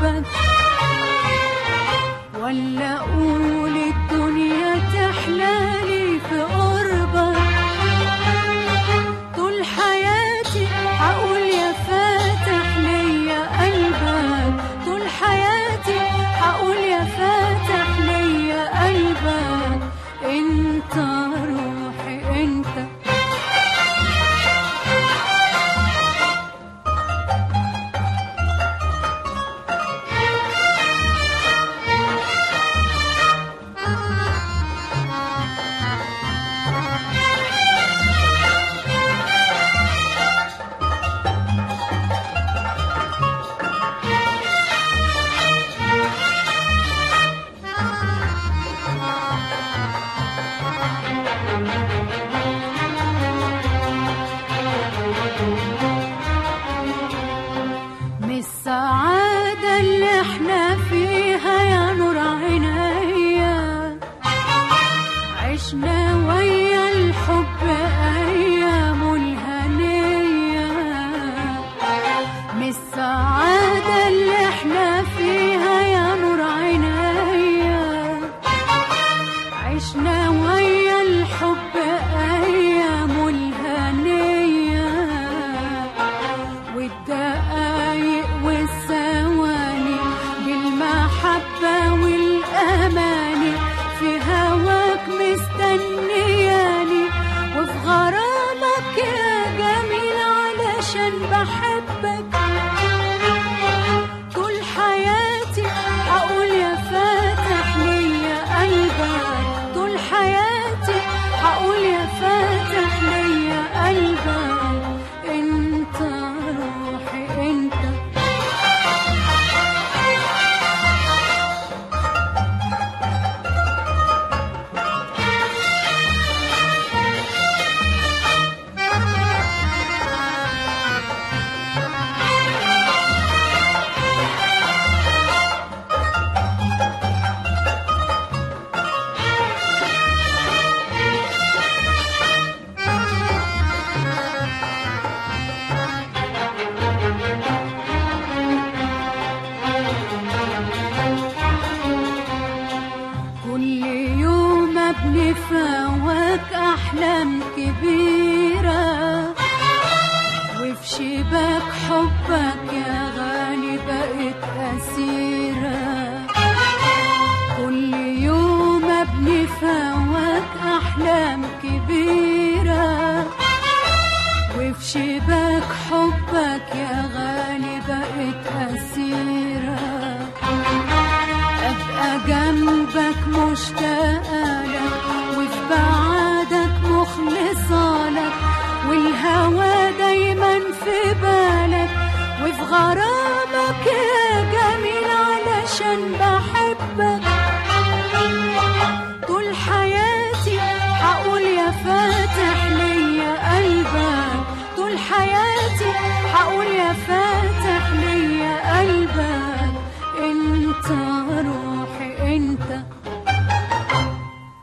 حبك ولا اقول الدنيا تحلالي في قربك طول حياتي هقول يا فاتح ليا قلبك طول حياتي هقول يا فاتح ليا قلبك انت روحي انت من السعادة اللي احنا فيها يا نور عينيا عشنا ويا الحب أيام الهنية من السعادة اللي احنا فيها يا نور عينيا عشنا ويا الحب أيام الهنية والدقايق والثواني بالمحبة والأماني في هواك مستنياني وفي غرامك يا جميل علشان بحبك طول حياتي هقول يا فاتح ليا قلبك طول حياتي هقول يا فاتح ليا قلبك انت روحي انت كل يوم ابني فواك احلام كبيره وفي شباك حبك يا غالي بقيت اسيره كل يوم ابني فواك احلام كبيره وفي شباك حبك يا غالي بقيت اسيره ابقى جنبك مشتاقه لك وفي بعادك مخلصه لك والهوى دايما في بالك وفي غرامك يا جميل علشان بحبك طول حياتي هقول يا فاتح ليا قلبك طول حياتي هقول يا فاتح